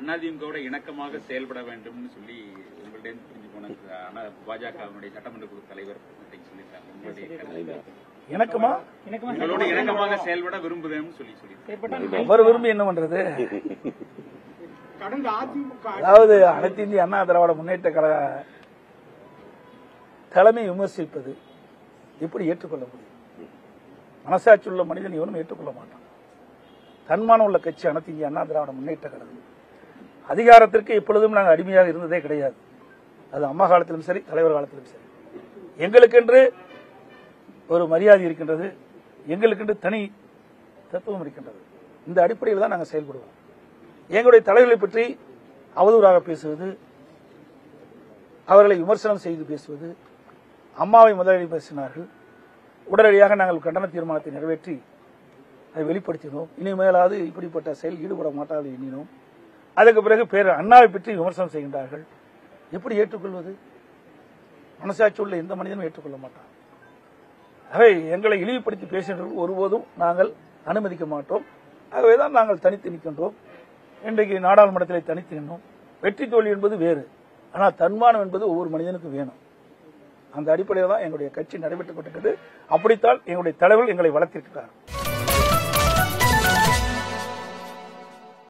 அதிமுகவோட இணக்கமாக செயல்பட வேண்டும்னு சொல்லி உங்கள்ட்ட இருந்து புரிஞ்சு போன ஆனா பாஜகவினுடைய சட்டமன்ற குழு தலைவர் அப்படின்னு சொல்லியிருக்காங்க உங்களுடைய கருத்து. எனக்குமா உங்களோட இணக்கமாக செயல்பட விரும்புதேன்னு சொல்லி சொல்லி அவர் விரும்பி என்ன பண்றது கடந்த அதிமுக அதாவது அனைத்து இந்திய அண்ணா திராவிட முன்னேற்ற கழக தலைமை விமர்சிப்பது எப்படி ஏற்றுக்கொள்ள முடியும் மனசாட்சி உள்ள மனிதன் எவனும் ஏற்றுக்கொள்ள மாட்டான் தன்மானம் உள்ள கட்சி அனைத்து இந்திய அண்ணா திராவிட முன்னேற்ற கழகம் அதிகாரத்திற்கு எப்பொழுதும் நாங்கள் அடிமையாக இருந்ததே கிடையாது அது அம்மா காலத்திலும் சரி தலைவர் காலத்திலும் சரி எங்களுக்கென்று ஒரு மரியாதை இருக்கின்றது எங்களுக்கென்று தனி தத்துவம் இருக்கின்றது இந்த அடிப்படையில் தான் நாங்கள் செயல்படுவோம் எங்களுடைய தலைவர்களை பற்றி அவதூறாக பேசுவது அவர்களை விமர்சனம் செய்து பேசுவது அம்மாவை முதலில் பேசினார்கள் உடனடியாக நாங்கள் கண்டன தீர்மானத்தை நிறைவேற்றி அதை வெளிப்படுத்தினோம் இனிமேலாவது இப்படிப்பட்ட செயல் ஈடுபட மாட்டாது எண்ணினோம் அதுக்கு பிறகு பேர் அண்ணாவை பற்றி விமர்சனம் செய்கின்றார்கள் எப்படி ஏற்றுக்கொள்வது மனசாட்சி உள்ள எந்த மனிதனும் ஏற்றுக்கொள்ள மாட்டான் அவை எங்களை இழிவுபடுத்தி பேசுகின்றவர்கள் ஒருபோதும் நாங்கள் அனுமதிக்க மாட்டோம் ஆகவேதான் நாங்கள் தனித்து நிற்கின்றோம் இன்றைக்கு நாடாளுமன்றத்திலே தனித்து நின்றோம் வெற்றி தோல்வி என்பது வேறு ஆனால் தன்மானம் என்பது ஒவ்வொரு மனிதனுக்கும் வேணும் அந்த அடிப்படையில் தான் எங்களுடைய கட்சி நடைபெற்றுக் கொண்டிருக்கிறது அப்படித்தான் எங்களுடைய தலைவர்கள் எங்களை வளர்த்திருக்கிறார்